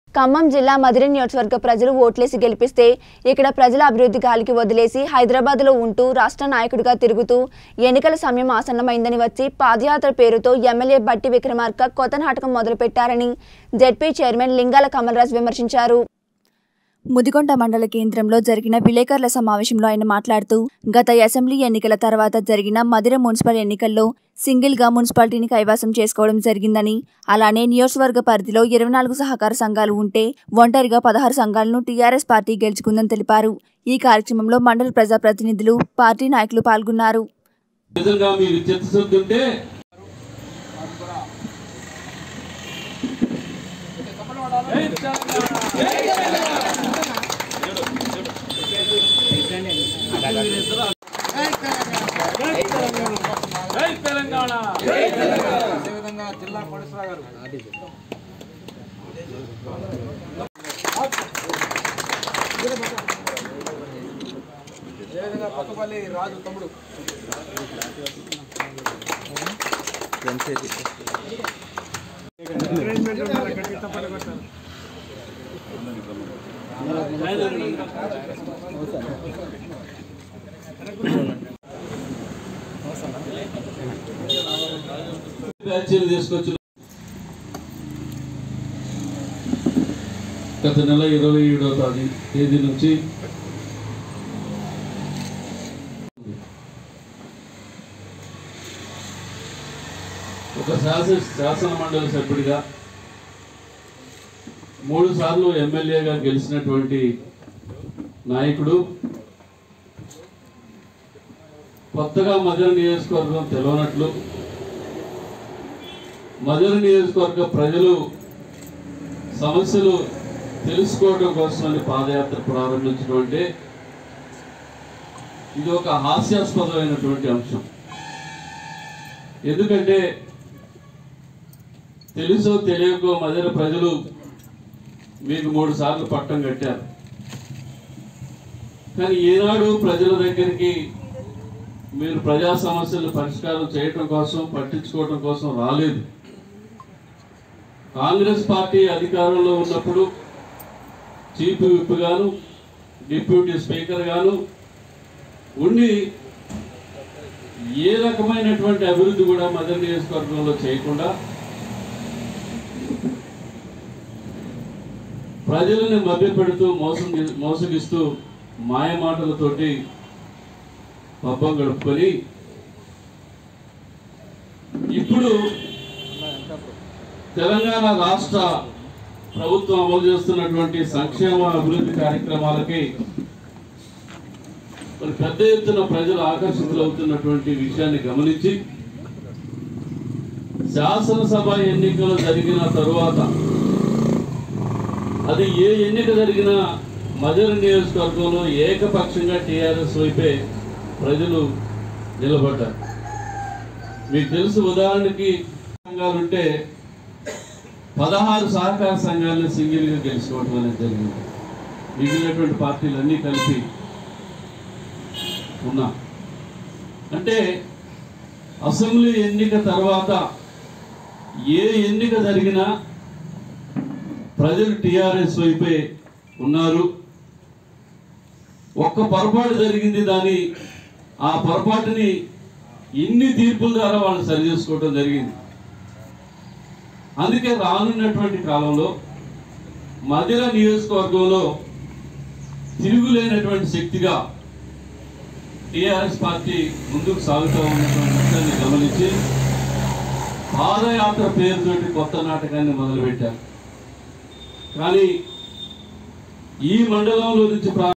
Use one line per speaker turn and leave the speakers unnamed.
ఖమ్మం జిల్లా మదిరి నియోజకవర్గ ప్రజలు ఓట్లేసి గెలిపిస్తే ఇక్కడ ప్రజల అభివృద్ధి గాలికి వదిలేసి హైదరాబాద్లో ఉంటూ రాష్ట్ర నాయకుడిగా తిరుగుతూ ఎన్నికల సమయం ఆసన్నమైందని వచ్చి పాదయాత్ర పేరుతో ఎమ్మెల్యే బట్టి విక్రమార్క కొత్త నాటకం మొదలుపెట్టారని జెడ్పీ చైర్మన్ లింగాల కమలరాజ్ విమర్శించారు ముదికొండ మండల కేంద్రంలో జరిగిన విలేకరుల సమావేశంలో ఆయన మాట్లాడుతూ గత అసెంబ్లీ ఎన్నికల తర్వాత జరిగిన మదిర మున్సిపల్ ఎన్నికల్లో సింగిల్ గా మున్సిపాలిటీని కైవసం చేసుకోవడం జరిగిందని అలానే నియోజకవర్గ పరిధిలో ఇరవై నాలుగు సహకార సంఘాలు ఉంటే ఒంటరిగా పదహారు సంఘాలను టీఆర్ఎస్ పార్టీ గెలుచుకుందని తెలిపారు ఈ కార్యక్రమంలో మండల ప్రజాప్రతినిధులు పార్టీ నాయకులు పాల్గొన్నారు
నిజంగా మీకు చిత్తశుద్ధి ఉంటే జై తెలంగాణ
అదేవిధంగా జిల్లా కోటేశ్వర గారు అదేవిధంగా కొత్తపల్లి రాజు తమ్ముడు
బ్యాచీలు తీసుకొచ్చిన గత నెల ఇరవై ఏడవ తారీ తేదీ నుంచి ఒక శాసన శాసన మండలి సభ్యుడిగా మూడు సార్లు ఎమ్మెల్యేగా గెలిచినటువంటి నాయకుడు కొత్తగా మధుర నియోజకవర్గం తెలవనట్లు మధుర నియోజకవర్గ ప్రజలు సమస్యలు తెలుసుకోవడం కోసమని పాదయాత్ర ప్రారంభించడం అంటే ఇది ఒక హాస్యాస్పదమైనటువంటి అంశం ఎందుకంటే తెలుసో తెలియకో మధుర ప్రజలు మీకు మూడు సార్లు పట్టం కట్టారు కానీ ఈనాడు ప్రజల దగ్గరికి మీరు ప్రజా సమస్యలు పరిష్కారం చేయటం కోసం పట్టించుకోవడం కోసం రాలేదు కాంగ్రెస్ పార్టీ అధికారంలో ఉన్నప్పుడు చీఫ్ విప్ గాను డిప్యూటీ స్పీకర్ గాను ఉండి ఏ రకమైనటువంటి అభివృద్ధి కూడా మదర్ నియోజకవర్గంలో చేయకుండా ప్రజలను మభ్యపెడుతూ మోసం మోసగిస్తూ మాయ మాటలతోటి పబ్బం గడుపుకొని ఇప్పుడు తెలంగాణ రాష్ట్ర ప్రభుత్వం అమలు చేస్తున్నటువంటి సంక్షేమ అభివృద్ధి కార్యక్రమాలకి మరి పెద్ద ఎత్తున ప్రజలు ఆకర్షితులవుతున్నటువంటి విషయాన్ని గమనించి శాసనసభ ఎన్నికలు జరిగిన తరువాత అది ఏ ఎన్నిక జరిగినా మధుర నియోజకవర్గంలో ఏకపక్షంగా టీఆర్ఎస్ వైపే ప్రజలు నిలబడ్డారు మీకు తెలుసు ఉదాహరణకి సంఘాలుంటే పదహారు సహకార సంఘాలను సింగిల్గా గెలుచుకోవడం అనేది జరిగింది మిగిలినటువంటి పార్టీలన్నీ కలిపి ఉన్నా అంటే అసెంబ్లీ ఎన్నిక తర్వాత ఏ ఎన్నిక జరిగినా ప్రజలు టిఆర్ఎస్ వైపే ఉన్నారు ఒక్క పొరపాటు జరిగింది దాని ఆ పొరపాటుని ఇన్ని తీర్పుల ద్వారా వాళ్ళు సరి చేసుకోవడం జరిగింది అందుకే రానున్నటువంటి కాలంలో మధిర నియోజకవర్గంలో తిరుగులేనటువంటి శక్తిగా టిఆర్ఎస్ పార్టీ ముందుకు సాగుతూ ఉన్నటువంటి విషయాన్ని గమనించి పాదయాత్ర పేరుతోటి కొత్త నాటకాన్ని మొదలుపెట్టారు కానీ ఈ మండలంలో నుంచి ప్రా